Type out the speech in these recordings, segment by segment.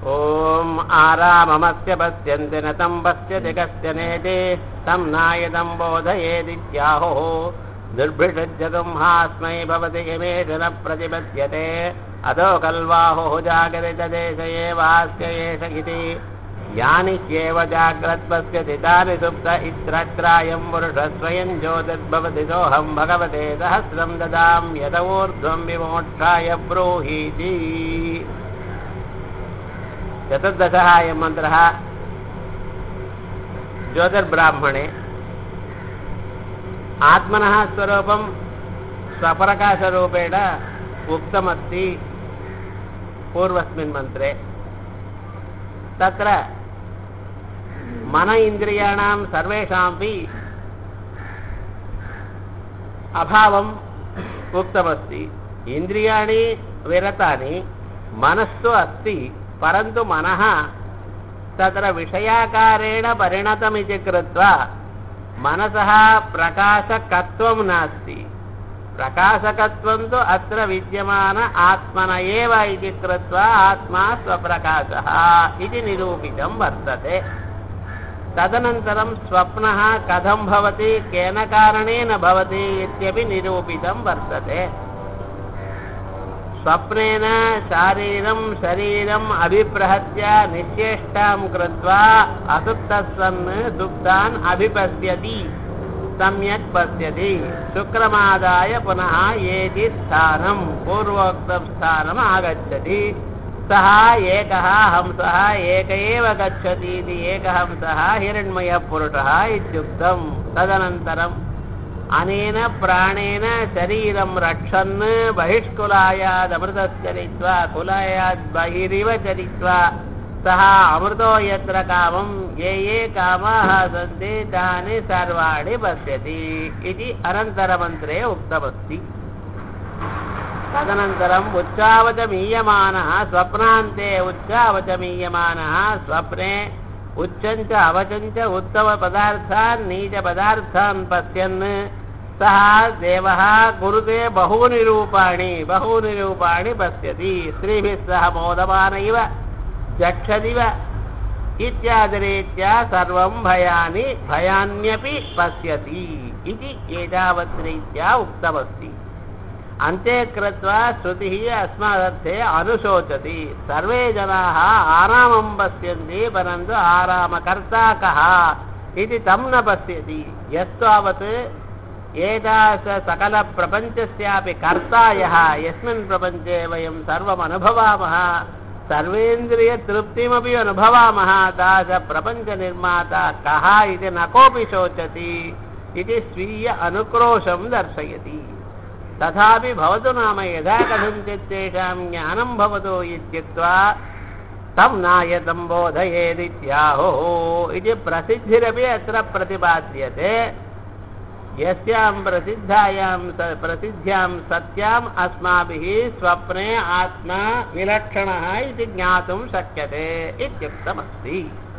ॐ आराममस्य पश्यन्ति न तं पश्यति कस्य नेति तं नायदं बोधयेदित्याहुः दुर्भिषज्जगुंहास्मै भवति किमेष न प्रतिपद्यते अधो कल्वाहुः जागरितदेश एवास्य एष इति यानि ह्येव जाग्रत्पश्यति तानि सुप्त इत्रत्रायं पुरुषस्वयं ज्योतिर्भवति सोऽहं भगवते सहस्रं ददां यदवोर्ध्वं विमोक्षाय ब्रूहीति चतुर्दशः अयं मन्त्रः ज्योतिर्ब्राह्मणे आत्मनः स्वरूपं स्वप्रकाशरूपेण उक्तमस्ति पूर्वस्मिन् मन्त्रे तत्र मन इन्द्रियाणां सर्वेषामपि अभावम् उक्तमस्ति इन्द्रियाणि विरतानि मनस्सु अस्ति परन्तु मनः तत्र विषयाकारेण परिणतमिति कृत्वा मनसः प्रकाशकत्वं नास्ति प्रकाशकत्वं तु अत्र विद्यमान आत्मन एव इति कृत्वा आत्मा स्वप्रकाशः इति निरूपितं वर्तते तदनन्तरं स्वप्नः कथं भवति केन कारणेन भवति इत्यपि निरूपितं वर्तते स्वप्नेन शारीरं शरीरम् अभिप्रहत्य निश्चेष्टां कृत्वा असुप्तस्सन् सुप्तान् अभिपश्यति सम्यक् पश्यति शुक्रमादाय पुनः येति स्थानं पूर्वोक्तं स्थानम् आगच्छति सः एकः हंसः एक एव गच्छति इति एकहंसः हिरण्मयपुरुषः इत्युक्तं तदनन्तरम् अनेन प्राणेन शरीरं रक्षन् बहिष्कुलायादमृतश्चरित्वा कुलायाद् बहिरिव चरित्वा सः अमृतो यत्र कामं ये ये कामाः सन्ति तानि सर्वाणि पश्यति इति अनन्तरमन्त्रे उक्तमस्ति तदनन्तरम् उच्चावचमीयमानः स्वप्नान्ते उच्चावचमीयमानः स्वप्ने उच्चञ्च अवचञ्च उत्तमपदार्थान् नीचपदार्थान् पश्यन् सः देवः कुरुते बहूनि रूपाणि बहूनि रूपाणि पश्यति स्त्रीभिः सह मोदमान इव जक्षदिव इत्यादिरीत्या सर्वं भयानि भयान्यपि पश्यति इति एतावत् रीत्या उक्तमस्ति अन्ते कृत्वा श्रुतिः अस्मादर्थे अनुशोचति सर्वे जनाः आरामं पश्यन्ति परन्तु आरामकर्ता कः इति तं न पश्यति यस्तावत् एतास सकलप्रपञ्चस्यापि कर्ता यः यस्मिन् प्रपञ्चे वयं सर्वम् अनुभवामः सर्वेन्द्रियतृप्तिमपि अनुभवामः तादृशप्रपञ्चनिर्माता कः इति न कोऽपि शोचति इति स्वीय अनुक्रोशं दर्शयति तथापि भवतु नाम यदा कथञ्चित् तेषां ज्ञानं भवतु इत्युक्त्वा तं नायतं बोधयेदित्याहुः इति प्रसिद्धिरपि अत्र प्रतिपाद्यते यस्यां प्रसिद्धायां प्रसिद्ध्यां सत्याम् अस्माभिः स्वप्ने आत्मा विलक्षणः इति ज्ञातुं शक्यते इत्युक्तमस्ति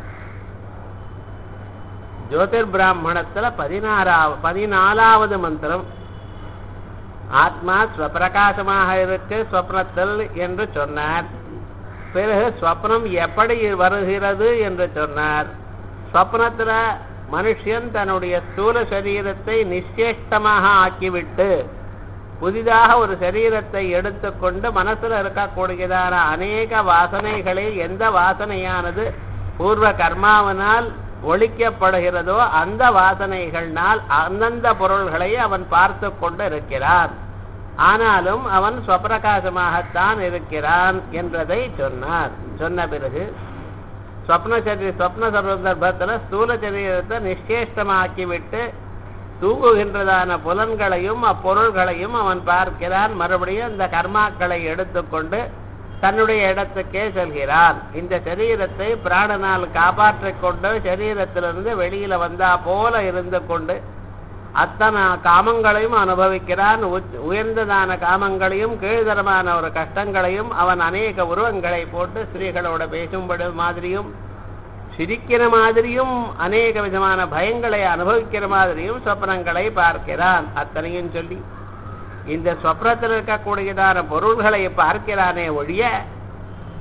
ஜோதிர்பிராமணத்தில் பதினாறாவது பதினாலாவது மந்திரம் ஆத்மா ஸ்வப்பிரகாசமாக இருக்கு ஸ்வப்னத்தில் என்று சொன்னார் பிறகு ஸ்வப்னம் எப்படி வருகிறது என்று சொன்னார் ஸ்வப்னத்தில் மனுஷன் தன்னுடைய ஸ்தூல சரீரத்தை நிச்சேஷ்டமாக ஆக்கிவிட்டு புதிதாக ஒரு சரீரத்தை எடுத்துக்கொண்டு மனசுல இருக்கக்கூடியதான அநேக வாசனைகளில் எந்த வாசனையானது பூர்வ கர்மாவினால் ஒழிக்கப்படுகிறதோ அந்த வாசனைகள்னால் அந்தந்த பொருள்களை அவன் பார்த்து கொண்டு இருக்கிறான் ஆனாலும் அவன் ஸ்வப்பிரகாசமாகத்தான் இருக்கிறான் என்றதை சொன்னார் சொன்ன பிறகு ஸ்வப்ன சரி ஸ்வப்ன சந்தர்ப்பத்தில் ஸ்தூல சரீரத்தை நிச்சேஷ்டமாக்கிவிட்டு தூங்குகின்றதான புலன்களையும் அப்பொருள்களையும் அவன் பார்க்கிறான் மறுபடியும் இந்த கர்மாக்களை எடுத்துக்கொண்டு தன்னுடைய இடத்துக்கே செல்கிறான் இந்த சரீரத்தை பிராணனால் காப்பாற்றிக் கொண்டு சரீரத்திலிருந்து வெளியில வந்தா போல இருந்து கொண்டு அத்தனை காமங்களையும் அனுபவிக்கிறான் உயர்ந்ததான காமங்களையும் கீழ்தரமான ஒரு கஷ்டங்களையும் அவன் அநேக உருவங்களை போட்டு ஸ்திரீகளோட பேசும்படி மாதிரியும் சிரிக்கிற மாதிரியும் அநேக விதமான பயங்களை அனுபவிக்கிற மாதிரியும் சொப்னங்களை பார்க்கிறான் அத்தனையும் சொல்லி இந்த சொப்னத்தில் இருக்கக்கூடியதான பொருள்களை பார்க்கிறானே ஒழிய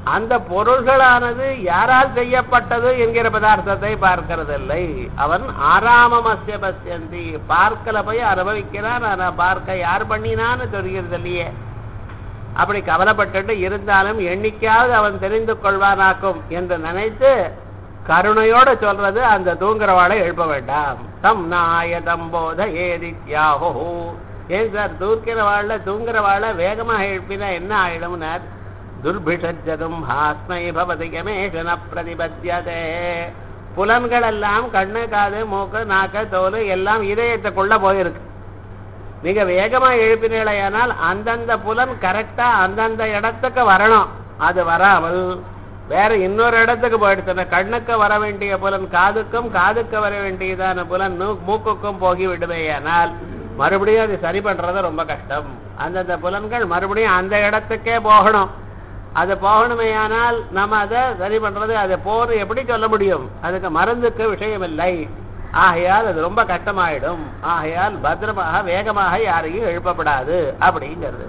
அந்த பொருள்களானது யாரால் செய்யப்பட்டது என்கிற பதார்த்தத்தை பார்க்கிறதில்லை அவன் ஆராமமஸ்ய பசியந்தி பார்க்கல போய் அனுபவிக்கிறான் ஆனா பார்க்க யார் பண்ணினான்னு தெரிகிறது இல்லையே அப்படி கவலைப்பட்டுட்டு இருந்தாலும் எண்ணிக்கையாவது அவன் தெரிந்து கொள்வானாக்கும் என்று நினைத்து கருணையோட சொல்றது அந்த தூங்குறவாளை எழுப்ப வேண்டாம் தம் நாயதம் போத ஏதித்யாஹோ ஏன் சார் தூக்கிறவாழ தூங்குறவாழ வேகமாக எழுப்பினா என்ன ஆயிடும்னார் துர்பிஷஜதும் ஹாஸ்மை பவதி கமேஷன பிரதிபத்தியதே புலன்கள் எல்லாம் கண்ணு காது மூக்கு நாக்கு தோல் எல்லாம் இதயத்துக்குள்ள போயிருக்கு மிக வேகமா எழுப்பினீர்களேயானால் அந்தந்த புலன் கரெக்டா அந்தந்த இடத்துக்கு வரணும் அது வராமல் வேற இன்னொரு இடத்துக்கு போயிடுச்சு கண்ணுக்கு வர வேண்டிய புலன் காதுக்கும் காதுக்கு வர வேண்டியதான புலன் நூ- மூக்குக்கும் போகி விடுவேயானால் மறுபடியும் அது சரி பண்றது ரொம்ப கஷ்டம் அந்தந்த புலன்கள் மறுபடியும் அந்த இடத்துக்கே போகணும் அது போகணுமேயானால் நம்ம அதை சரி பண்றது அதை போர் எப்படி சொல்ல முடியும் அதுக்கு மருந்துக்கு விஷயம் இல்லை ஆகையால் அது ரொம்ப கஷ்டமாயிடும் ஆகையால் பத்திரமாக வேகமாக யாரையும் எழுப்பப்படாது அப்படிங்கிறது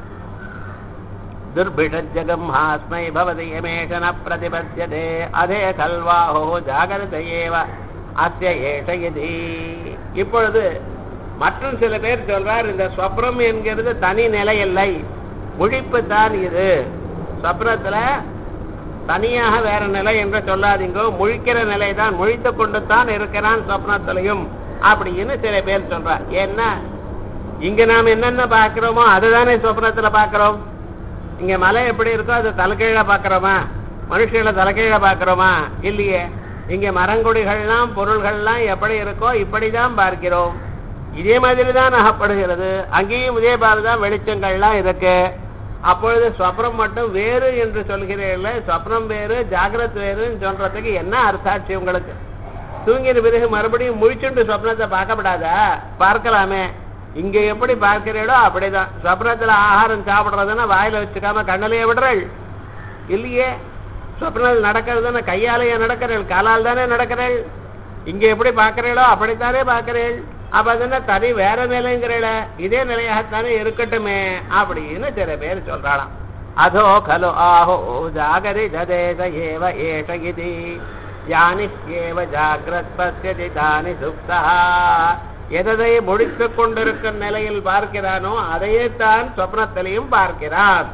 துர்பிஷஜகம் ஹாஸ்மை பவதி யமேஷன பிரதிபத்தியதே அதே கல்வாஹோ ஜாகிரத ஏவ அத்திய ஏஷ யதி இப்பொழுது மற்றும் சில பேர் சொல்றார் இந்த ஸ்வப்னம் என்கிறது தனி நிலை இல்லை முழிப்பு தான் இது ஸ்வப்னத்துல தனியாக வேற நிலை என்று சொல்லாதீங்கோ முழிக்கிற நிலை தான் முழித்து கொண்டு தான் இருக்கிறான் சொப்னத்திலையும் அப்படின்னு சில பேர் சொல்றார் ஏன்னா இங்க நாம் என்னென்ன பார்க்கிறோமோ அதுதானே சொப்னத்துல பார்க்கிறோம் இங்க மலை எப்படி இருக்கோ அது தலைகீழ பார்க்கிறோமா மனுஷங்களை தலைகீழ பார்க்கிறோமா இல்லையே இங்க மரங்கொடிகள்லாம் பொருள்கள்லாம் எப்படி இருக்கோ இப்படிதான் பார்க்கிறோம் இதே மாதிரி தான் அகப்படுகிறது அங்கேயும் இதே மாதிரி தான் வெளிச்சங்கள்லாம் இருக்கு அப்பொழுது ஸ்வப்னம் மட்டும் வேறு என்று சொல்கிறீர்கள் ஸ்வப்னம் வேறு ஜாகிரத் வேறுன்னு சொல்றதுக்கு என்ன அர்த்தாட்சி உங்களுக்கு தூங்கின பிறகு மறுபடியும் முழிச்சுண்டு சொப்னத்தை பார்க்கப்படாதா பார்க்கலாமே இங்க எப்படி பார்க்கிறீடோ அப்படிதான் சொப்னத்துல ஆகாரம் சாப்பிடுறதுன்னா வாயில வச்சுக்காம கண்ணிலேயே விடுறள் இல்லையே சொப்னத்தில் நடக்கிறதுன்னா கையாலேயே நடக்கிறீள் காலால் தானே நடக்கிறீள் இங்க எப்படி பார்க்கிறீளோ அப்படித்தானே பார்க்கிறீள் அப்ப அது என்ன தனி வேற நிலைங்கிறீள இதே நிலையாகத்தானே இருக்கட்டுமே அப்படின்னு சில பேர் சொல்றாளாம் அதோ கலு ஆஹோ ஜாகரி ஜதேச ஏவ ஏஷ இதி யானிஷ்யேவ ஜாகிரத் பசியதி தானி சுப்தா எதை முடித்துக் கொண்டிருக்கும் நிலையில் பார்க்கிறானோ அதையே தான் சொப்னத்திலையும் பார்க்கிறான்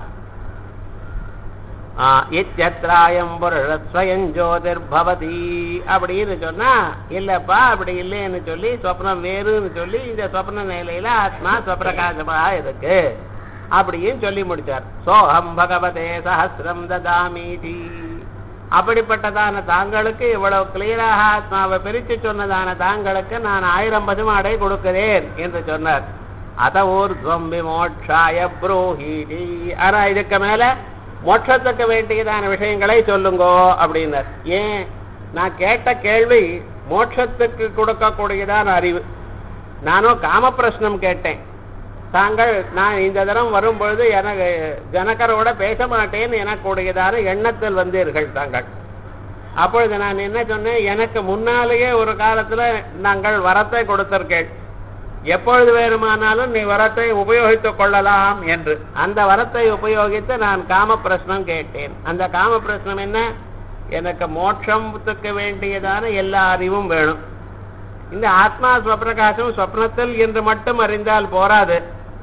ஆ, இத்தியத்ராயம் புருஷஸ்வயம் ஜோதிர்பவதி அப்படின்னு சொன்னா இல்லப்பா அப்படி இல்லைன்னு சொல்லி சொப்னம் வேறுன்னு சொல்லி இந்த சொப்ன நிலையில ஆத்மா சொப்ரகாசமா இருக்கு அப்படின்னு சொல்லி முடிச்சார் சோகம் பகவதே சஹசிரம் ததாமீதி அப்படிப்பட்டதான தாங்களுக்கு இவ்வளவு கிளியராக ஆத்மாவை பிரித்து சொன்னதான தாங்களுக்கு நான் ஆயிரம் பசுமாடை கொடுக்கிறேன் என்று சொன்னார் அத ஊர்துவம் விமோட்சாய புரோஹீதி ஆனா இதுக்கு மேல மோட்சத்துக்கு வேண்டியதான விஷயங்களை சொல்லுங்கோ அப்படின்னார் ஏன் நான் கேட்ட கேள்வி மோட்சத்துக்கு கொடுக்கக்கூடியதான அறிவு நானும் காம பிரश्னம் கேட்டேன் தாங்கள் நான் இந்த தரம் வரும்பொழுது எனக்கு ஜனகரோட பேச மாட்டேன்னு எனக்கூடியதான எண்ணத்தில் வந்தீர்கள் தாங்கள் அப்பொழுது நான் என்ன சொன்னேன் எனக்கு முன்னாலேயே ஒரு காலத்துல நாங்கள் வரத்தை கொடுத்திருக்கேன் எப்பொழுது வேணுமானாலும் நீ வரத்தை உபயோகித்துக் கொள்ளலாம் என்று அந்த வரத்தை உபயோகித்து நான் காம பிரश्னம் கேட்டேன் அந்த காம பிரश्னம் என்ன எனக்கு மோட்சத்துக்கு வேண்டியதான எல்லா அறிவும் வேணும் இந்த ஆத்மா ஸ்வப்பிரகாசம் ஸ்வப்னத்தில் என்று மட்டும் அறிந்தால் போராது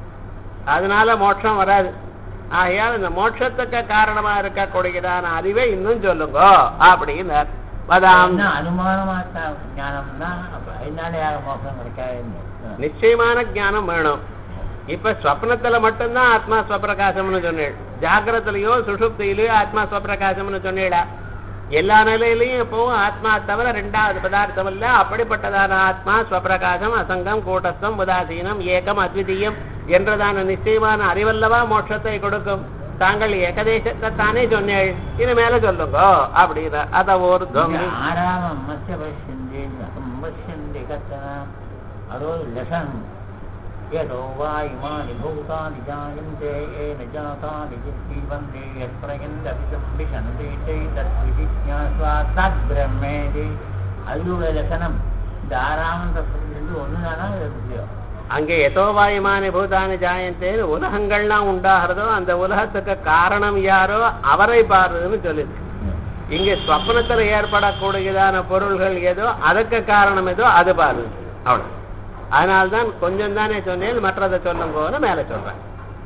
அதனால மோட்சம் வராது ஆகையால் இந்த மோட்சத்துக்கு காரணமா இருக்கக்கூடியதான அறிவை இன்னும் சொல்லுங்க அப்படின்னார் வதாம் என்ன அனுமானமாத்த ஞானம் தான் அப்ப அதனால யாரும் மோசம் கிடைக்காதுன்னு நிச்சயமான ஞானம் வேணும் இப்ப ஸ்வப்னத்துல மட்டும்தான் ஆத்மா ஸ்வப்பிரகாசம்னு சொன்னேன் ஜாகிரத்திலயோ சுஷுப்தியிலயோ ஆத்மா ஸ்வப்பிரகாசம்னு சொன்னேடா எல்லா நிலையிலையும் எப்பவும் ஆத்மா தவிர ரெண்டாவது பதார்த்தம் இல்ல அப்படிப்பட்டதான ஆத்மா ஸ்வப்பிரகாசம் அசங்கம் கூட்டஸ்தம் உதாசீனம் ஏகம் அத்விதீயம் என்றதான நிச்சயமான அறிவல்லவா மோட்சத்தை கொடுக்கும் தாங்கள் ஏகதேசத்தை தானே சொன்னேள் இது மேல சொல்லுங்க அப்படின்னா அத ஒரு இங்க ஆறாமம் மத்திய பஷ்யந்தி பஷ்யந்தி கத்தன அதோ லசன் यतो वा इमानि भूतानि जायन्ते येन जातानि जीवन्ते यत्प्रयन्तपि संविशन्ति चैतद्विजिज्ञास्वा तद्ब्रह्मेति அதில் உள்ள லட்சணம் இந்த ஆறாமன்ற சொல்லி ஒன்று தானா இல்ல இல்லையோ அங்கே எதோவாயுமானி பூதானி ஜாயந்தேன்னு உலகங்கள்லாம் உண்டாகிறதோ அந்த உலகத்துக்கு காரணம் யாரோ அவரை பாருன்னு சொல்லுது இங்கே ஸ்வப்னத்தில் ஏற்படக்கூடியதான பொருள்கள் ஏதோ அதுக்கு காரணம் ஏதோ அது பாரு அவ்வளவு அதனால்தான் கொஞ்சம் தானே சொன்னேன் மற்றதை சொல்லுங்கன்னு மேல சொல்றேன்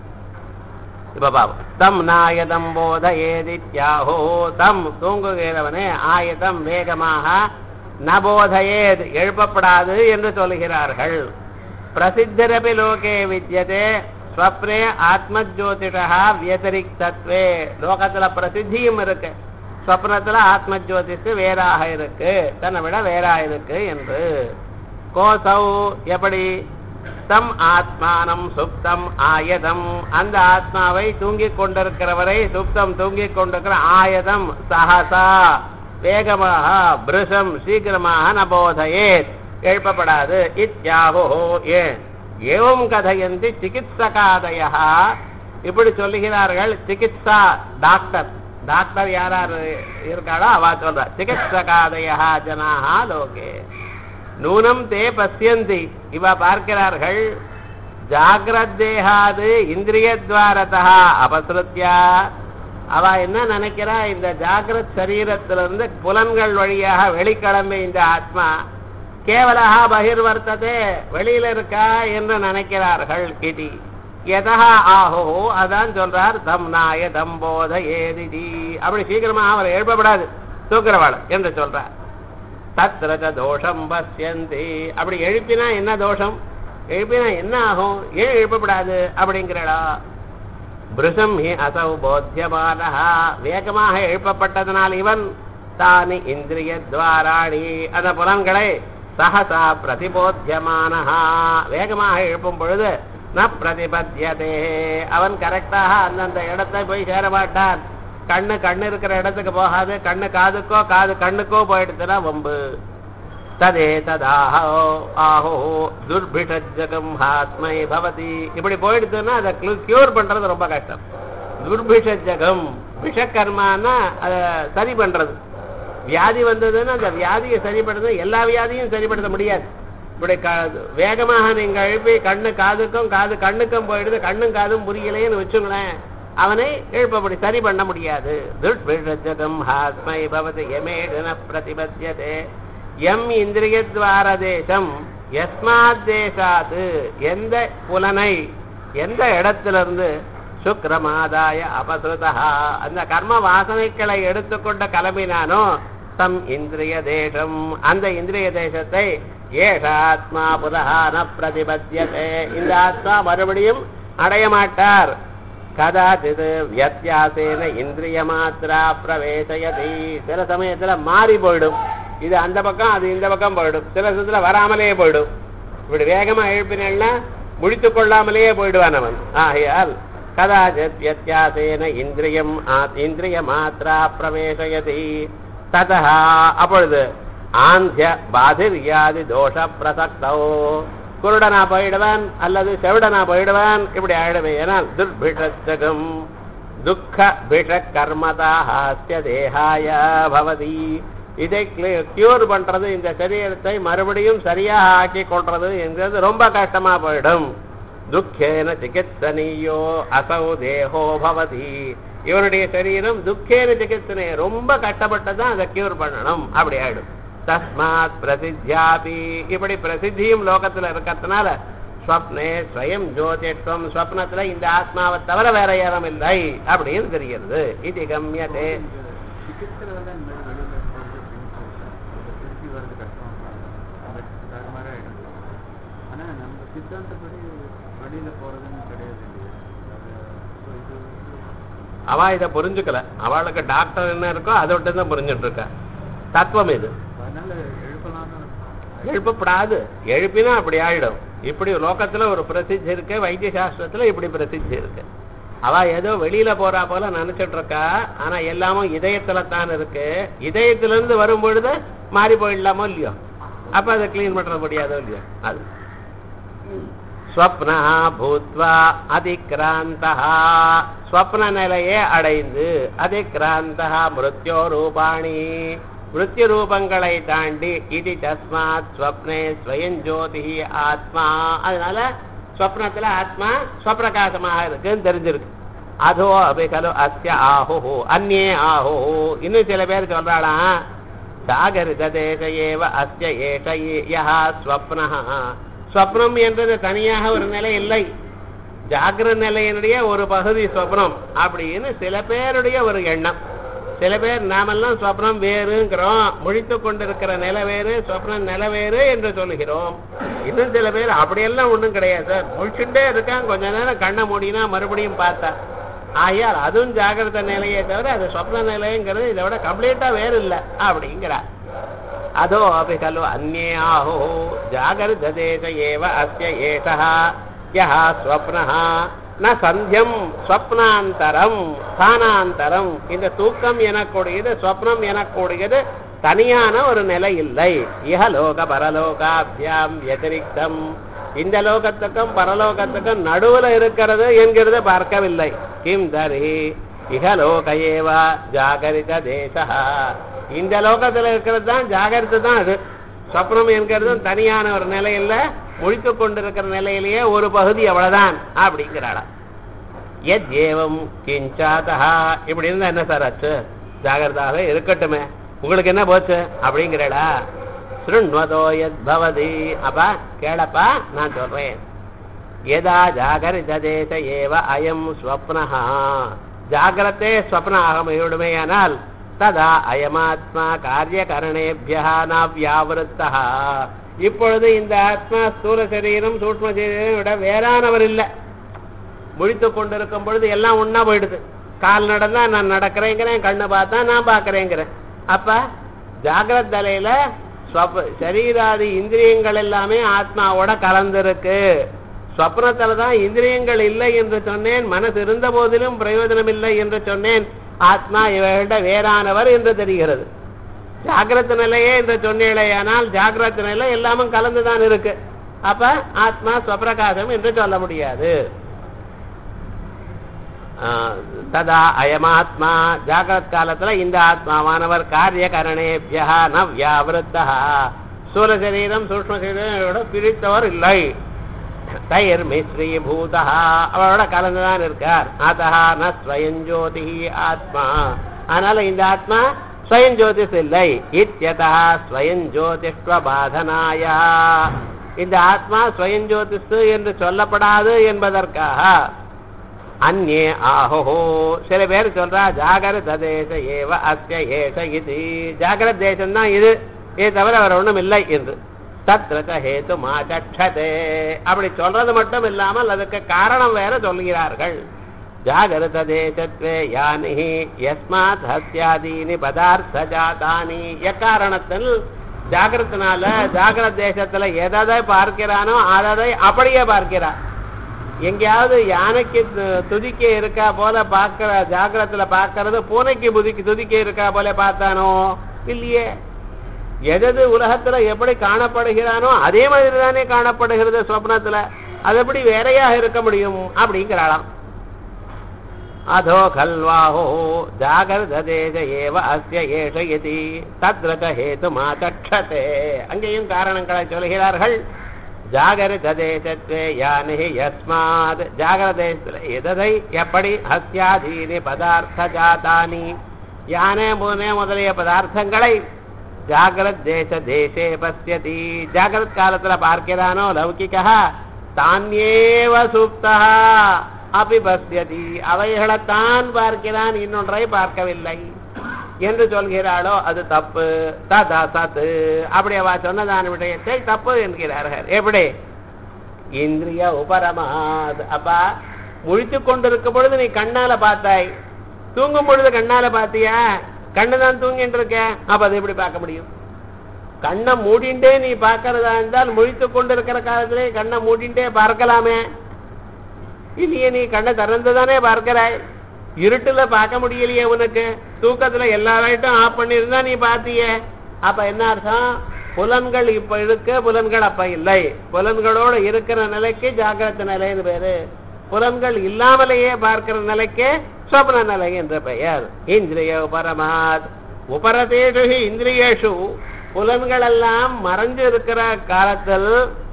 இப்ப பாவம் தம் நாயதம் போத ஏதித்யாஹோ தம் தூங்குகிறவனே ஆயதம் வேகமாக நபோதயேத் எழுப்பப்படாது என்று சொல்கிறார்கள் பிரசித்தரபி லோகே வித்யதே ஸ்வப்னே ஆத்மஜோதிஷா வியதிரிக்தத்வே லோகத்துல பிரசித்தியும் இருக்கு ஸ்வப்னத்துல ஆத்மஜோதிஷு வேறாக இருக்கு தன்னை விட வேறா இருக்கு என்று கோசௌ எப்படி தம் ஆத்மானம் சுப்தம் ஆயதம் அந்த ஆத்மாவை தூங்கிக் கொண்டிருக்கிறவரை சுப்தம் தூங்கிக் கொண்டிருக்கிற ஆயதம் சஹசா வேகமாக பிருஷம் சீக்கிரமாக நபோதையேத் எழுப்பப்படாது இத்யாஹோ ஏன் ஏவம் கதையந்தி சிகித்சகாதய இப்படி சொல்லுகிறார்கள் சிகித்சா டாக்டர் டாக்டர் யார் யார் இருக்காளோ அவ சொல்ற சிகித்சகாதய ஜனாஹா லோகே நூனம் தே பசியந்தி இவ பார்க்கிறார்கள் ஜாகிரத்தேகாது இந்திரியத்வாரதா அபசிருத்தியா அவ என்ன நினைக்கிறா இந்த ஜாகிரத் சரீரத்திலிருந்து புலன்கள் வழியாக வெளிக்கிளம்பி இந்த ஆத்மா கேவலா பகிர்வர்த்ததே வெளியில இருக்கா என்று நினைக்கிறார்கள் இது எதா ஆஹோ அதான் சொல்றார் தம் நாய தம்போத ஏதிதி அப்படி சீக்கிரமா அவர் எழுப்பப்படாது தூக்குறவாள் என்று சொல்றார் தத்ரத தோஷம் பசியந்தி அப்படி எழுப்பினா என்ன தோஷம் எழுப்பினா என்ன ஆகும் ஏன் எழுப்பப்படாது அப்படிங்கிறடா பிருஷம் ஹி அசௌ போத்தியமானஹா வேகமாக எழுப்பப்பட்டதனால் இவன் தானி இந்திரிய துவாராணி அந்த புலன்களை சகசா பிரதிபோத்தியமானஹா வேகமாக எழுப்பும் பொழுது ந பிரதிபத்தியதே அவன் கரெக்டாக அந்தந்த இடத்தை போய் சேர மாட்டான் கண்ணு கண்ணு இருக்கிற இடத்துக்கு போகாது கண்ணு காதுக்கோ காது கண்ணுக்கோ போயிடுச்சுன்னா வம்பு ததே ததாஹோ ஆஹோ துர்பிஷஜகம் ஆத்மை பவதி இப்படி போயிடுச்சுன்னா அதை கியூர் பண்றது ரொம்ப கஷ்டம் துர்பிஷஜகம் விஷக்கர்மான்னா அதை சரி பண்றது வியாதி வந்ததுன்னா அந்த வியாதியை சரிப்படுறது எல்லா வியாதியும் சரிப்படுத்த முடியாது இப்படி க வேகமாக நீங்க எழுப்பி கண்ணு காதுக்கும் காது கண்ணுக்கும் போயிடுது கண்ணும் காதும் புரியலைன்னு வச்சுங்களேன் அவனை எழுப்பப்படி சரி பண்ண முடியாது துர்பிஷஜகம் ஆத்மை பவதி யமேடன பிரதிபத்தியதே எம் இந்திரியத்வார தேசம் எஸ்மாத் தேசாத்து எந்த புலனை எந்த இடத்திலிருந்து சுக்ரமாதாய அபசுதா அந்த கர்ம வாசனைகளை எடுத்துக்கொண்ட கிளம்பினானோ தம் இந்திரிய தேசம் அந்த இந்திரிய தேசத்தை ஏஷாத்மா புதஹான பிரதிபத்தியதே இந்த ஆத்மா மறுபடியும் அடைய மாட்டார் கதாச்சித் வியத்தியாசேன இந்திரிய மாத்திரா பிரவேசயதி சில சமயத்துல மாறி போயிடும் இது அந்த பக்கம் அது இந்த பக்கம் போயிடும் சில சமயத்துல வராமலேயே போயிடும் இப்படி வேகமா எழுப்பினேன்னா முடித்து கொள்ளாமலேயே போயிடுவான் அவன் ஆகையால் கதாச்சித் வியத்தியாசேன இந்திரியம் இந்திரிய மாத்திரா பிரவேசயதி ததா அப்பொழுது ஆந்திய பாதிரியாதி தோஷ பிரசக்தோ குருடனா போயிடுவான் அல்லது செவிடனா போயிடுவான் இப்படி ஆயிடுவே ஏனால் துர்பிஷகம் துக்க பிஷ கர்மதா ஹாஸ்ய தேகாய பவதி இதை கியூர் பண்றது இந்த சரீரத்தை மறுபடியும் சரியாக ஆக்கி கொள்றது என்கிறது ரொம்ப கஷ்டமா போயிடும் துக்கேன சிகிச்சனீயோ அசௌ தேகோ பவதி இவனுடைய சரீரம் துக்கேன சிகிச்சனை ரொம்ப கஷ்டப்பட்டுதான் அதை கியூர் பண்ணணும் அப்படி ஆயிடும் தஸ்மாத் பிரசித்தியாபி இப்படி பிரசித்தியும் லோகத்துல இருக்கிறதுனால ஸ்வப்னே ஸ்வயம் ஜோதிஷ்வம் ஸ்வப்னத்துல இந்த ஆத்மாவை தவிர வேற யாரும் இல்லை அப்படின்னு தெரிகிறது இது கம்யதே சிகிச்சையில் தான் இந்த மாதிரி வெளியில் போகிறது திருப்பி வர்றது கஷ்டம் அந்த அது மாதிரி ஆகிடும் ஆனால் நம்ம சித்தாந்தப்படி வெளியில் போகிறதுன்னு கிடையாது இல்லையா அது so இது அவ இதை புரிஞ்சுக்கல அவளுக்கு டாக்டர் என்ன இருக்கோ அதை விட்டு தான் புரிஞ்சுட்டு இருக்கா தத்துவம் இது அதனால எழுப்பலாம்னு எழுப்பப்படாது எழுப்பினா அப்படி ஆயிடும் இப்படி லோகத்துல ஒரு பிரசித்தி இருக்கு வைத்திய சாஸ்திரத்துல இப்படி பிரசித்தி இருக்கு அவ ஏதோ வெளியில போறா போல நினைச்சிட்டு இருக்கா ஆனா எல்லாமும் இதயத்துல தான் இருக்கு இதயத்துல இருந்து வரும் பொழுது மாறி போயிடலாமோ இல்லையோ அப்ப அதை கிளீன் பண்ற முடியாதோ இல்லையோ அது ஸ்வப்னா பூத்வா அதிக்ராந்தா ஸ்வப்ன நிலையே அடைந்து அதிக்ராந்தா மிருத்யோ ரூபாணி விருத்தி ரூபங்களை தாண்டி இது தஸ்மாத் ஸ்வப்னே ஸ்வயம் ஜோதி ஆத்மா அதனால ஸ்வப்னத்துல ஆத்மா ஸ்வப்பிரகாசமாக இருக்குன்னு தெரிஞ்சிருக்கு அதோ அபி கலு அஸ்ய ஆஹோ அந்நே ஆஹோ இன்னும் சில பேர் சொல்றாளாம் ஜாகரித தேச ஏவ அஸ்ய ஏஷ யா ஸ்வப்னா ஸ்வப்னம் என்றது தனியாக ஒரு நிலை இல்லை ஜாகிர நிலையினுடைய ஒரு பகுதி ஸ்வப்னம் அப்படின்னு சில பேருடைய ஒரு எண்ணம் சில பேர் நாமெல்லாம் ஸ்வப்னம் வேறுங்கிறோம் முழித்து கொண்டிருக்கிற நிலை வேறு ஸ்வப்னம் நிலை வேறு என்று சொல்லுகிறோம் இன்னும் சில பேர் அப்படியெல்லாம் ஒண்ணும் கிடையாது சார் முழிச்சுட்டே இருக்கான் கொஞ்ச நேரம் கண்ணை மூடினா மறுபடியும் பார்த்தா ஆயால் அதுவும் ஜாகிரத நிலையே தவிர அது ஸ்வப்ன நிலைங்கிறது இதை விட கம்ப்ளீட்டா வேறு இல்லை அப்படிங்கிறார் அதோ அப்படி கலு அந்நே ஆஹோ ஜாகிரத தேச ஏவ அஸ்ய ஏஷா யா ஸ்வப்னஹ ந சந்தியம் ஸ்வப்னாந்தரம் ஸ்தானாந்தரம் இந்த தூக்கம் எனக்கூடியது ஸ்வப்னம் எனக்கூடியது தனியான ஒரு நிலை இல்லை இஹலோக பரலோகாபியாம் வதிரிக்தம் இந்த லோகத்துக்கும் பரலோகத்துக்கும் நடுவுல இருக்கிறது என்கிறத பார்க்கவில்லை கிம் தரி இகலோக ஏவா ஜாகரித தேசா இந்த லோகத்துல இருக்கிறது தான் ஜாகிரதை தான் அது சொப்னம் என்கிறதும் தனியான ஒரு நிலையில முழித்து கொண்டிருக்கிற நிலையிலேயே ஒரு பகுதி அவ்வளவுதான் அப்படிங்கிறாளா எத் ஏவம் கிஞ்சாதா இப்படி இருந்தா என்ன சார் ஆச்சு ஜாகிரதாக இருக்கட்டுமே உங்களுக்கு என்ன போச்சு அப்படிங்கிறடா சுருண்வதோ எத் பவதி அப்பா கேளப்பா நான் சொல்றேன் எதா ஜாகரித தேச ஏவ அயம் ஸ்வப்னஹா ஜாகிரத்தே ஸ்வப்ன ஆகமையுடுமேயானால் ததா அயமாத்மா காரியகரணேபியா நாவியாவிருத்தா இப்பொழுது இந்த ஆத்மா ஸ்தூல சரீரம் சூட்ம சரீரம் விட வேறானவர் இல்லை முழித்து கொண்டிருக்கும் பொழுது எல்லாம் ஒன்னா போயிடுது கால் நடந்தா நான் நடக்கிறேங்கிறேன் கண்ணு பார்த்தா நான் பார்க்கறேங்கிறேன் அப்ப ஜாகிரத் தலையில ஸ்வப் சரீராதி இந்திரியங்கள் எல்லாமே ஆத்மாவோட கலந்திருக்கு ஸ்வப்னத்துல தான் இந்திரியங்கள் இல்லை என்று சொன்னேன் மனசு இருந்த போதிலும் பிரயோஜனம் இல்லை என்று சொன்னேன் ஆத்மா இவர்கிட்ட வேறானவர் என்று தெரிகிறது ஜாகிரத நிலையே என்று சொன்னேடையானால் ஜாகிரத நிலை எல்லாமும் கலந்துதான் இருக்கு அப்ப ஆத்மா ஸ்வப்பிரகாசம் என்று சொல்ல முடியாது ததா அயமாத்மா ஜாகிரத் காலத்துல இந்த ஆத்மாவானவர் காரிய கரணேபியா ந வியாவிருத்தா சூல சரீரம் சூக்ம சரீரம் பிரித்தவர் இல்லை தயிர் மிஸ்ரீ பூதா அவரோட கலந்துதான் இருக்கார் அதா ந ஸ்வயஞ்சோதி ஆத்மா அதனால இந்த ஆத்மா ஸ்வயஞ்சோதிஷ் இல்லை இத்தியதா ஸ்வயஞ்சோதிஷ்வபாதனாயா இந்த ஆத்மா ஸ்வயஞ்சோதிஷ் என்று சொல்லப்படாது என்பதற்காக அந்நே ஆஹோ சில பேர் சொல்றா ஜாகிரத தேச ஏவ அஸ்ய ஏஷ இது ஜாகிரத தேசம் தான் இது இது தவிர அவர் ஒண்ணும் இல்லை என்று தத்ரத ஹேத்து மாச்சே அப்படி சொல்றது மட்டும் இல்லாமல் அதுக்கு காரணம் வேற சொல்கிறார்கள் ஜாகிரத தேசத்வே யானி யஸ்மாத் ஹஸ்யாதீனி பதார்த்த ஜாதானி எக்காரணத்தில் ஜாகிரத்தினால ஜாகிரத தேசத்துல எதை பார்க்கிறானோ அதை அப்படியே பார்க்கிறார் எங்கேயாவது யானைக்கு துதிக்க இருக்கா போல பார்க்கிற ஜாகிரத்துல பார்க்கறது பூனைக்கு புதிக்கு துதிக்க இருக்கா போல பார்த்தானோ இல்லையே எதது உலகத்துல எப்படி காணப்படுகிறானோ அதே மாதிரி தானே காணப்படுகிறது சொப்னத்துல அது எப்படி வேறையாக இருக்க முடியும் அப்படிங்கிறாளாம் அதோ கல்வாஹோ ஜாகிரத தேச ஏவ அஸ்ய ஏஷ இதி தத்ரத ஹேது மாதட்சதே அங்கேயும் காரணங்களை சொல்கிறார்கள் ஜாகரித தேசத்வே யானி யஸ்மாத் ஜாகிரத தேசத்துல எதை எப்படி ஹஸ்யாதீனி பதார்த்த ஜாதானி யானே பூனே முதலிய பதார்த்தங்களை ஜாகிரத் தேச தேசே பசியதி ஜாகிரத் காலத்துல பார்க்கிறானோ லௌகிகா தானியேவ சுப்தா அபி பசியதி அவைகளைத்தான் பார்க்கிறான் இன்னொன்றை பார்க்கவில்லை என்று சொல்கிறாளோ அது தப்பு ததா சத்து அப்படி அவ சொன்னதான விடயத்தை தப்பு என்கிறார்கள் எப்படி இந்திரிய உபரமாத் அப்பா முழித்து கொண்டிருக்கும் பொழுது நீ கண்ணால பார்த்தாய் தூங்கும் பொழுது கண்ணால பார்த்தியா கண்ணு தான் தூங்கிட்டு இருக்க அப்ப அதை எப்படி பார்க்க முடியும் கண்ணை மூடிண்டே நீ பார்க்கறதா இருந்தால் முழித்து கொண்டிருக்கிற காலத்திலே கண்ணை மூடிண்டே பார்க்கலாமே இல்லையே நீ கண்ணை திறந்துதானே பார்க்கிறாய் இருட்டுல பார்க்க முடியலையே உனக்கு தூக்கத்துல எல்லா லைட்டும் ஆஃப் பண்ணியிருந்தா நீ பார்த்தியே அப்ப என்ன அர்த்தம் புலன்கள் இப்ப இருக்கு புலன்கள் அப்ப இல்லை புலன்களோட இருக்கிற நிலைக்கு ஜாகிரத நிலைன்னு பேரு புலன்கள் இல்லாமலேயே பார்க்கிற நிலைக்கு சொப்ன நிலை என்ற பெயர் இந்திரிய பரமாத் உபரதேஷு ஹி இந்திரியேஷு புலன்கள் எல்லாம் மறைஞ்சு இருக்கிற காலத்தில்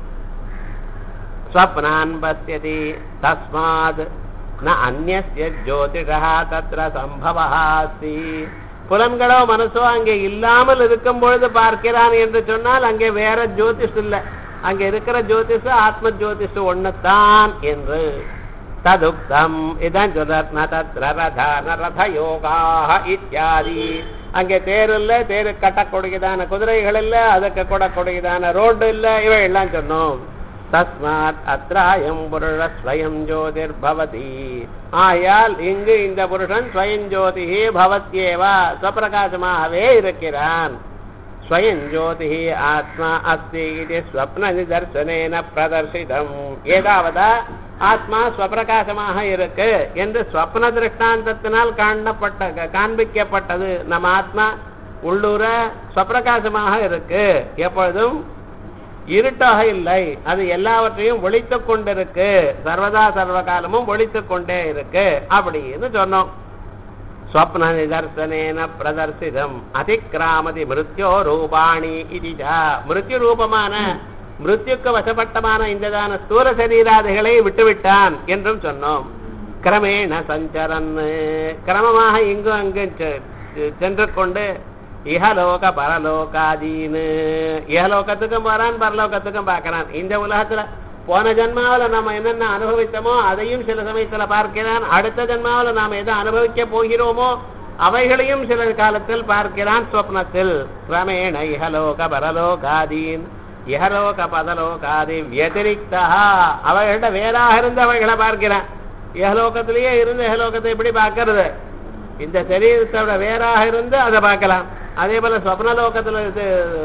ஸ்வப்னான் பசியதி தஸ்மாத் ந அந்நிய ஜோதிஷா தத்ர சம்பவா அஸ்தி புலன்களோ மனசோ அங்கே இல்லாமல் இருக்கும் பொழுது பார்க்கிறான் என்று சொன்னால் அங்கே வேற ஜோதிஷ் இல்லை அங்கே இருக்கிற ஜோதிஷ ஆத்ம ஜோதிஷ ஒண்ணுத்தான் என்று ததுக்தம் இதான் சொல்றார் ந தத்ர ரத ந ரத யோகாக இத்தியாதி அங்கே தேர் இல்ல தேரு கட்டக்கூடியதான குதிரைகள் இல்ல அதுக்கு கூடக்கூடியதான ரோடு இல்ல இவை எல்லாம் சொன்னோம் தஸ்மாத் அத்ராயம் புருஷ ஸ்வயம் ஜோதிர் பவதி ஆயால் இங்கு இந்த புருஷன் ஸ்வயம் ஜோதி பவத்யேவா ஸ்வப்பிரகாசமாகவே இருக்கிறான் ஸ்வயம் ஜோதி ஆத்மா அஸ்தி இது ஸ்வப்ன நிதர்சனேன பிரதர்சிதம் ஏதாவதா ஆத்மா ஸ்வப்பிரகாசமாக இருக்கு என்று ஸ்வப்ன திருஷ்டாந்தத்தினால் காணப்பட்ட காண்பிக்கப்பட்டது நம்ம ஆத்மா உள்ளூர ஸ்வப்பிரகாசமாக இருக்கு எப்பொழுதும் இருட்டாக இல்லை அது எல்லாவற்றையும் ஒழித்துக் கொண்டிருக்கு சர்வதா சர்வகாலமும் ஒழித்துக் கொண்டே இருக்கு அப்படின்னு சொன்னோம் ஸ்வப்ன நிதர்சனேன பிரதர்சிதம் அதிக்கிராமதி மிருத்யோ ரூபாணி இதுஜா மிருத்யு ரூபமான மிருத்யுக்கு வசப்பட்டமான இந்ததான ஸ்தூல சரீராதிகளை விட்டுவிட்டான் என்றும் சொன்னோம் கிரமேண சஞ்சரன் கிரமமாக இங்கும் அங்கும் செ- சென்று கொண்டு இஹலோக பரலோகாதீன்னு இஹலோகத்துக்கும் போறான் பரலோகத்துக்கும் பார்க்கறான் இந்த உலகத்துல போன ஜென்மாவுல நாம என்னென்ன அனுபவித்தோமோ அதையும் சில சமயத்துல பார்க்கிறான் அடுத்த ஜென்மாவுல நாம எதை அனுபவிக்க போகிறோமோ அவைகளையும் சில காலத்தில் பார்க்கிறான் சொப்னத்தில் கிரமேண இஹலோக பரலோகாதீன் இஹலோக பதலோகாதி வியதிரிக்தா அவைகளிட வேறாக இருந்து அவைகளை பார்க்கிறான் இஹலோகத்திலேயே இருந்து இஹலோகத்தை எப்படி பார்க்கறது இந்த சரீரத்தோட வேறாக இருந்து அதை பார்க்கலாம் அதே போல சொப்னலோகத்துல இது,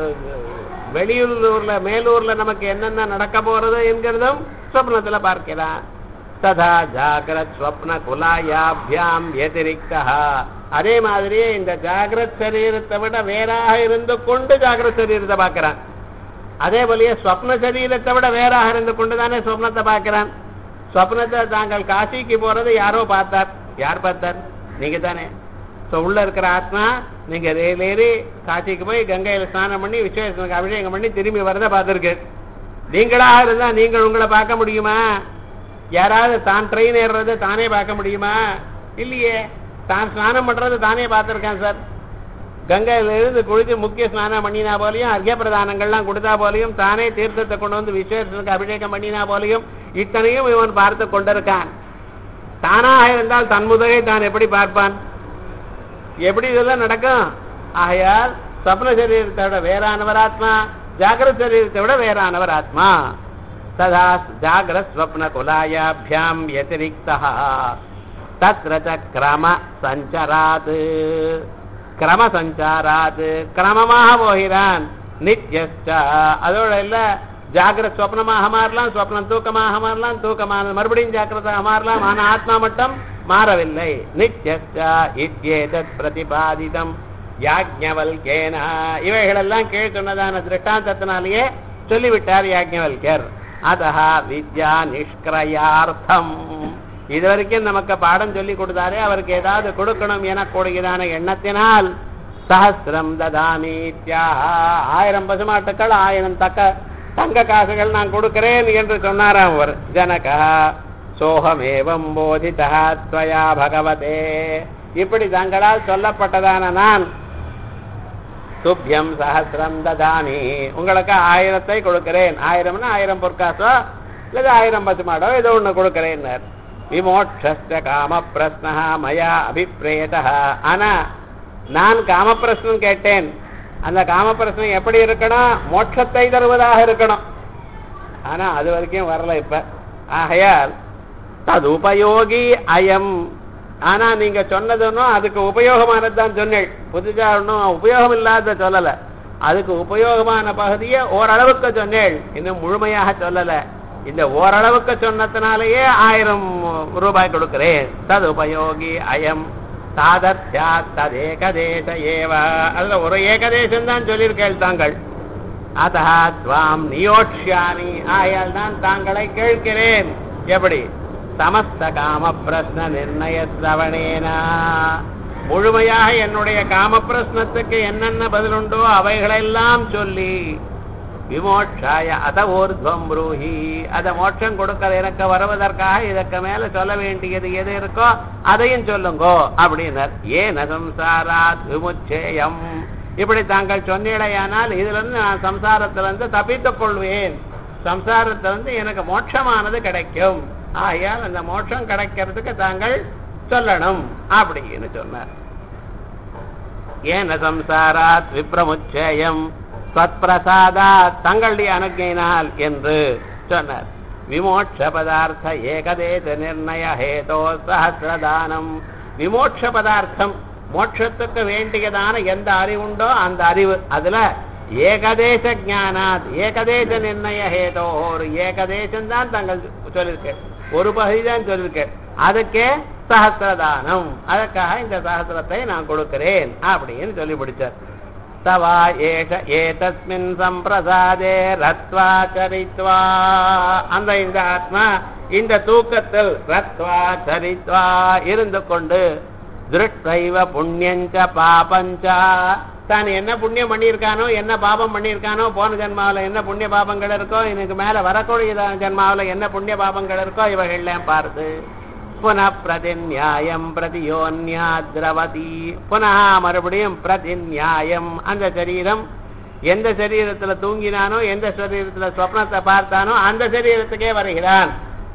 வெளியூர்ல மேலூர்ல நமக்கு என்னென்ன நடக்க போறது என்கிறதும் சொப்னத்துல பார்க்கலாம் ததா ஜாகிரத் ஸ்வப்ன குலாயாபியாம் வத்திரிக்தா அதே மாதிரியே இந்த ஜாகிரத் சரீரத்தை விட வேறாக இருந்து கொண்டு ஜாகிரத் சரீரத்தை பார்க்கிறான் அதே போலயே ஸ்வப்ன சரீரத்தை விட வேறாக இருந்து கொண்டு தானே சொப்னத்தை பார்க்கிறான் சொப்னத்தை தாங்கள் காசிக்கு போறது யாரோ பார்த்தார் யார் பார்த்தார் நீங்க தானே ஸோ உள்ள இருக்கிற ஆத்மா நீங்க ரயில் ஏறி காசிக்கு போய் கங்கையில ஸ்நானம் பண்ணி விஸ்வேஸ்வரனுக்கு அபிஷேகம் பண்ணி திரும்பி வரத பார்த்துருக்கு நீங்களாக இருந்தா நீங்கள் உங்களை பார்க்க முடியுமா யாராவது தான் ட்ரெயின் ஏறுறது தானே பார்க்க முடியுமா இல்லையே தான் ஸ்நானம் பண்றது தானே பார்த்துருக்கேன் சார் கங்கையில இருந்து குளிச்சு முக்கிய ஸ்நானம் பண்ணினா போலையும் அர்க்க பிரதானங்கள்லாம் கொடுத்தா போலையும் தானே தீர்த்தத்தை கொண்டு வந்து விசேஷனுக்கு அபிஷேகம் பண்ணினா போலையும் இத்தனையும் இவன் பார்த்து கொண்டிருக்கான் தானாக இருந்தால் தன் முதலை தான் எப்படி பார்ப்பான் எப்படி இதெல்லாம் நடக்கும் ஆகையால் சப்ன சரீரத்தை விட வேறானவர் ஆத்மா ஜாகிரத் சரீரத்தை விட வேறானவர் ஆத்மா ததா ஜாகிரத் ஸ்வப்ன குலாயாபியாம் வத்திரிக்தா தத்ர ச கிரம சஞ்சராத் கிரம சஞ்சாராத் கிரமமாக போகிறான் நித்யஸ்ட அதோட இல்ல ஜாகிரத் சொப்னமாக மாறலாம் சொப்னம் தூக்கமாக மாறலாம் தூக்கமான மறுபடியும் ஜாக்கிரதாக மாறலாம் ஆனா ஆத்மா மட்டும் மாறவில்லை நித்யஸ்ட இத்யேதத் பிரதிபாதிதம் யாஜ்ஞவல்கேன இவைகளெல்லாம் கீழ் சொன்னதான திருஷ்டாந்தத்தினாலேயே சொல்லிவிட்டார் யாஜ்ஞவல்கர் அதஹா வித்யா நிஷ்கிரயார்த்தம் இதுவரைக்கும் நமக்கு பாடம் சொல்லி கொடுத்தாரே அவருக்கு ஏதாவது கொடுக்கணும் என கூடுகிறான எண்ணத்தினால் சஹசிரம் ததாமீத்யாக ஆயிரம் பசுமாட்டுக்கள் ஆயிரம் தக்க தங்க காசுகள் நான் கொடுக்கிறேன் என்று சொன்னாராம் அவர் ஜனகா சோகமேவம் போதிதா துவயா பகவதே இப்படி தங்களால் சொல்லப்பட்டதான நான் துப்பியம் சஹசிரம் ததாமி உங்களுக்கு ஆயிரத்தை கொடுக்கிறேன் ஆயிரம்னா ஆயிரம் பொற்காசோ இல்லது ஆயிரம் பசுமாடோ ஏதோ ஒண்ணு கொடுக்கிறேன்னார் விமோட்சஸ்ட காம பிரஸ்னா மயா அபிப்பிரேதா ஆனா நான் காம பிரஸ்னம் கேட்டேன் அந்த காம பிரஸ்னம் எப்படி இருக்கணும் மோட்சத்தை தருவதாக இருக்கணும் ஆனா அது வரைக்கும் வரல இப்ப ஆகையால் தது உபயோகி அயம் ஆனா நீங்க சொன்னதுன்னும் அதுக்கு உபயோகமானது தான் சொன்னேன் புதுசா ஒன்றும் உபயோகம் இல்லாத சொல்லல அதுக்கு உபயோகமான பகுதியை ஓரளவுக்கு சொன்னேன் இன்னும் முழுமையாக சொல்லல இந்த ஓரளவுக்கு சொன்னதுனாலேயே ஆயிரம் ரூபாய் கொடுக்கிறேன் தது உபயோகி அயம் சாதத்யா ததேகதேச ஏவ அதுல ஒரு ஏகதேசம் தான் சொல்லியிருக்கேள் தாங்கள் அதா துவாம் நியோட்சியாமி ஆயால் தான் தாங்களை கேட்கிறேன் எப்படி சமஸ்த காம பிரஸ்ன நிர்ணய சிரவணேனா முழுமையாக என்னுடைய காம பிரஸ்னத்துக்கு என்னென்ன பதிலுண்டோ அவைகளெல்லாம் சொல்லி விமோட்சாய அத ஊர்துவம் ப்ரூஹி அத மோட்சம் கொடுக்கிற எனக்கு வருவதற்காக இதற்கு மேல சொல்ல வேண்டியது எது இருக்கோ அதையும் சொல்லுங்கோ அப்படின்னார் ஏன சம்சாராத் விமுச்சேயம் இப்படி தாங்கள் சொன்னீடையானால் இதுல இருந்து நான் சம்சாரத்திலிருந்து தப்பித்துக் கொள்வேன் சம்சாரத்திலிருந்து எனக்கு மோட்சமானது கிடைக்கும் ஆகையால் அந்த மோட்சம் கிடைக்கிறதுக்கு தாங்கள் சொல்லணும் அப்படின்னு சொன்னார் ஏன சம்சாராத் விப்ரமுச்சேயம் ஸ்வத்பிரசாதாத் தங்களுடைய அனுகையினால் என்று சொன்னார் விமோட்ச பதார்த்த ஏகதேச நிர்ணய ஹேதோ சஹசிரதானம் விமோட்ச பதார்த்தம் மோட்சத்துக்கு வேண்டியதான எந்த அறிவுண்டோ அந்த அறிவு அதுல ஏகதேச ஞானாத் ஏகதேச நிர்ணய ஹேதோ ஒரு ஏகதேசம் தான் தங்கள் சொல்லியிருக்கேன் ஒரு பகுதி தான் சொல்லியிருக்கேன் அதுக்கே சஹசிரதானம் அதற்காக இந்த சஹசிரத்தை நான் கொடுக்கிறேன் அப்படின்னு சொல்லி பிடிச்சார் தவா ஏஷ ஏதஸ்மின் சம்பிரசாதே ரத்வா சரித்வா அந்த இந்த ஆத்மா இந்த தூக்கத்தில் ரத்வா சரித்வா இருந்து கொண்டு திருஷ்டைவ புண்ணியஞ்ச பாபஞ்ச தான் என்ன புண்ணியம் பண்ணியிருக்கானோ என்ன பாபம் பண்ணியிருக்கானோ போன ஜென்மாவில் என்ன புண்ணிய பாபங்கள் இருக்கோ எனக்கு மேல வரக்கூடிய ஜென்மாவில் என்ன புண்ணிய பாபங்கள் இருக்கோ இவைகள்லாம் பார்த்து புனః பிரதிநியாயம் பிரதியோன்யா திரவதி புனः மறுபடியும் பிரதிநியாயம் அந்த சரீரம் எந்த சரீரத்துல தூங்கினானோ எந்த சரீரத்துல சொப்னத்தை பார்த்தானோ அந்த சரீரத்துக்கே வருகிறான்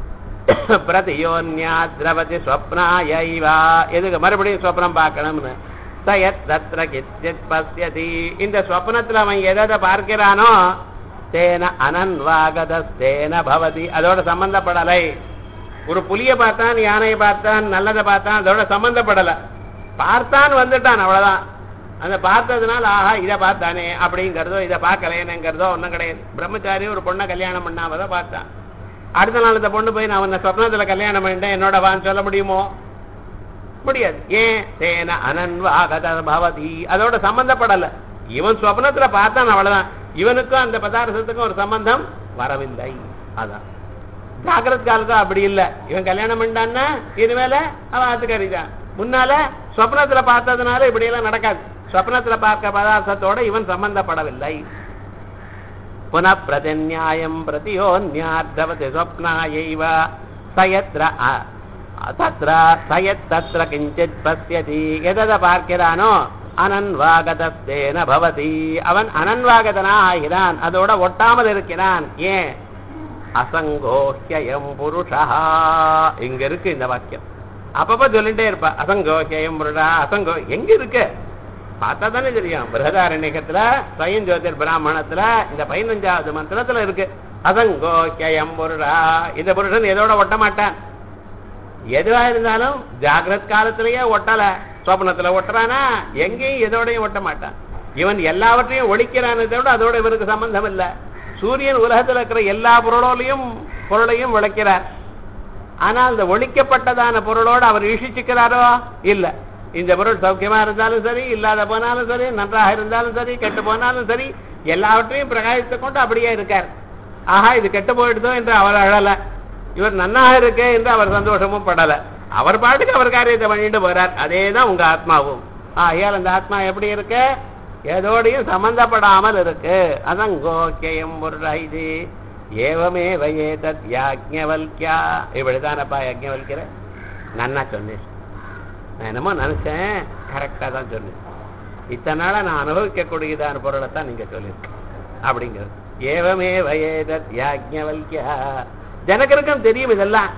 பிரதியோன்யா திரவதி ஸ்வப்னாயைவா எதுக்கு மறுபடியும் சொப்னம் பார்க்கணும்னு சயத் தத்ர கிச்சித் பசியதி இந்த சொப்னத்துல அவன் எதை பார்க்கிறானோ தேன அனன்வாகதஸ்தேன பவதி அதோட சம்பந்தப்படலை ஒரு புலிய பார்த்தான் யானையை பார்த்தான் நல்லதை பார்த்தான் அதோட சம்பந்தப்படல பார்த்தான் வந்துட்டான் அவ்வளவுதான் அந்த பார்த்ததுனால ஆஹா இதை பார்த்தானே அப்படிங்கிறதோ இதை பார்க்கலையேங்கிறதோ ஒன்றும் கிடையாது பிரம்மச்சாரி ஒரு பொண்ணை கல்யாணம் பண்ணாம பார்த்தான் அடுத்த நாள் இந்த பொண்ணு போய் நான் உன்னை சொப்னத்துல கல்யாணம் பண்ணிட்டேன் என்னோட வான்னு சொல்ல முடியுமோ முடியாது ஏன் தேன அனன்வாகத பவதி அதோட சம்பந்தப்படல இவன் சொப்னத்துல பார்த்தான் அவ்வளவுதான் இவனுக்கும் அந்த பதார்த்தத்துக்கும் ஒரு சம்பந்தம் வரவில்லை அதான் ஜாகிரத் காலத்துல அப்படி இல்ல இவன் கல்யாணம் பண்ணிட்டான்னா இனிமேல அவன் ஆத்துக்காரி தான் முன்னால சொப்னத்துல பார்த்ததுனால இப்படி எல்லாம் நடக்காது சொப்னத்துல பார்க்க பதார்த்தத்தோட இவன் சம்பந்தப்படவில்லை புனః பிரதிநியாயம் பிரதியோன்யார்த்தவதி ஸ்வப்னாயைவ சயத்ர அ- தத்ர சயத் தத்ர கிஞ்சித் பசியதி எதை பார்க்கிறானோ அனன்வாகதஸ்தேன பவதி அவன் அனன்வாகதனா ஆகிறான் அதோட ஒட்டாமல் இருக்கிறான் ஏன் அசங்கோஹ்யம் புருஷா இங்க இருக்கு இந்த வாக்கியம் அப்பப்ப சொல்லிட்டே இருப்பா அசங்கோஹ்யம் புருஷா அசங்கோ எங்க இருக்கு பார்த்தா தானே தெரியும் பிரகதாரண்யத்துல ஸ்வயம் ஜோதிர் பிராமணத்துல இந்த பதினஞ்சாவது மந்திரத்துல இருக்கு அசங்கோஹ்யம் புருஷா இந்த புருஷன் எதோட ஒட்ட மாட்டான் எதுவா இருந்தாலும் ஜாகிரத் காலத்திலேயே ஒட்டல சொப்னத்துல ஒட்டுறானா எங்கேயும் எதோடையும் ஒட்ட மாட்டான் இவன் எல்லாவற்றையும் ஒழிக்கிறானே தவிர அதோட இவருக்கு சம்பந்தம் இல்ல சூரியன் உலகத்துல இருக்கிற எல்லா பொருளோடையும் பொருளையும் விளக்கிறார் ஆனால் இந்த ஒழிக்கப்பட்டதான பொருளோடு அவர் ஈஷிச்சுக்கிறாரோ இல்ல இந்த பொருள் சௌக்கியமா இருந்தாலும் சரி இல்லாத போனாலும் சரி நன்றாக இருந்தாலும் சரி கெட்டு போனாலும் சரி எல்லாவற்றையும் பிரகாசித்துக் கொண்டு அப்படியே இருக்கார் ஆஹா இது கெட்டு போயிடுதோ என்று அவர் அழல இவர் நன்னாக இருக்கே என்று அவர் சந்தோஷமும் படல அவர் பாட்டுக்கு அவர் காரியத்தை பண்ணிட்டு போறார் அதே தான் உங்க ஆத்மாவும் ஆகையால் அந்த ஆத்மா எப்படி இருக்கு எதோடையும் சம்பந்தப்படாமல் இருக்கு அதான் கோக்கியம் இது ஏவமே வயே தத் யாஜ்ஞவல்கியா இப்படிதானப்பா யஜ்ஞவல்கிற நன்னா சொன்னேன் நான் என்னமோ நினைச்சேன் கரெக்டா தான் சொன்னேன் இத்தனை நாளா நான் அனுபவிக்கக்கூடியதான பொருளை தான் நீங்க சொல்லியிருக்கேன் அப்படிங்கிறது ஏவமே வயேதத் யாஜ்ஞவல்கியா ஜனகருக்கும் தெரியும் இதெல்லாம்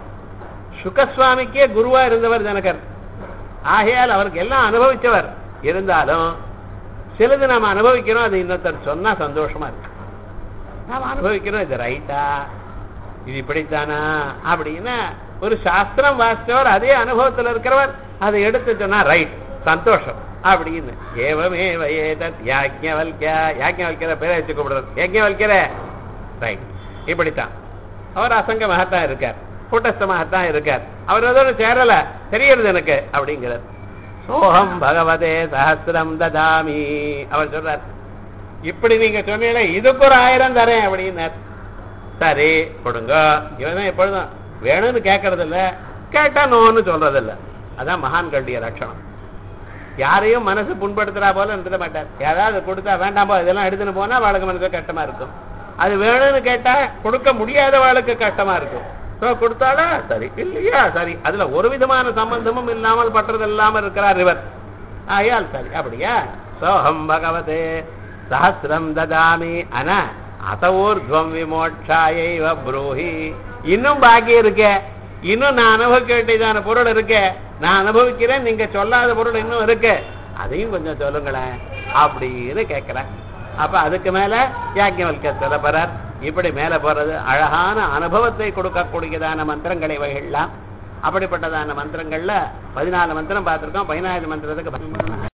சுகசுவாமிக்கே குருவா இருந்தவர் ஜனகர் ஆகையால் அவருக்கு எல்லாம் அனுபவிச்சவர் இருந்தாலும் சிலது நாம அனுபவிக்கிறோம் அது இன்னொருத்தர் சொன்னா சந்தோஷமா இருக்கு நாம அனுபவிக்கிறோம் இது ரைட்டா இது இப்படித்தானா அப்படின்னா ஒரு சாஸ்திரம் வாசிச்சவர் அதே அனுபவத்துல இருக்கிறவர் அதை எடுத்து சொன்னா ரைட் சந்தோஷம் அப்படின்னு ஏவமே ஏதத் யாஜ்ஞவல்கியா யாஜ்ஞவல்கிற பேரை வச்சு கூப்பிடுறது யாஜ்ஞவல்கிற ரைட் இப்படித்தான் அவர் அசங்க மகத்தான் இருக்கார் கூட்டஸ்த மகத்தான் இருக்கார் அவர் அதோட சேரல தெரியறது எனக்கு அப்படிங்கிறார் சோகம் பகவதே சஹசிரம் ததாமி அவர் சொல்றார் இப்படி நீங்க சொன்னீங்களே இதுக்கு ஒரு ஆயிரம் தரேன் அப்படின்னார் சரி கொடுங்க இவன் தான் எப்பொழுதும் வேணும்னு கேட்கறது இல்ல கேட்டா நோன்னு சொல்றது இல்ல அதான் மகான்களுடைய லட்சணம் யாரையும் மனசு புண்படுத்துறா போல இருந்துட மாட்டார் யாராவது கொடுத்தா வேண்டாம்போ இதெல்லாம் எடுத்துன்னு போனா அவளுக்கு மனசு கஷ்டமா இருக்கும் அது வேணும்னு கேட்டா கொடுக்க முடியாத வாழ்க்கை கஷ்டமா இருக்கும் ஸோ கொடுத்தாளா சரி இல்லையா சரி அதுல ஒரு விதமான சம்பந்தமும் இல்லாமல் பற்றது இல்லாமல் இருக்கிறார் இவர் ஆயால் சரி அப்படியா சோகம் பகவதே சஹசிரம் ததாமி அன அசஊர்துவம் விமோட்சாயைவ ப்ரூஹி இன்னும் பாக்கி இருக்கே இன்னும் நான் அனுபவிக்க வேண்டியதான பொருள் இருக்கே நான் அனுபவிக்கிறேன் நீங்க சொல்லாத பொருள் இன்னும் இருக்கு அதையும் கொஞ்சம் சொல்லுங்களேன் அப்படின்னு கேட்கிறேன் அப்ப அதுக்கு மேல யாக்கியவல்க சொல்லப்படுறார் இப்படி மேல போறது அழகான அனுபவத்தை கொடுக்கக்கூடியதான மந்திரங்களை வகைகள்லாம் அப்படிப்பட்டதான மந்திரங்கள்ல பதினாலு மந்திரம் பார்த்திருக்கோம் பதினாலு மந்திரத்துக்கு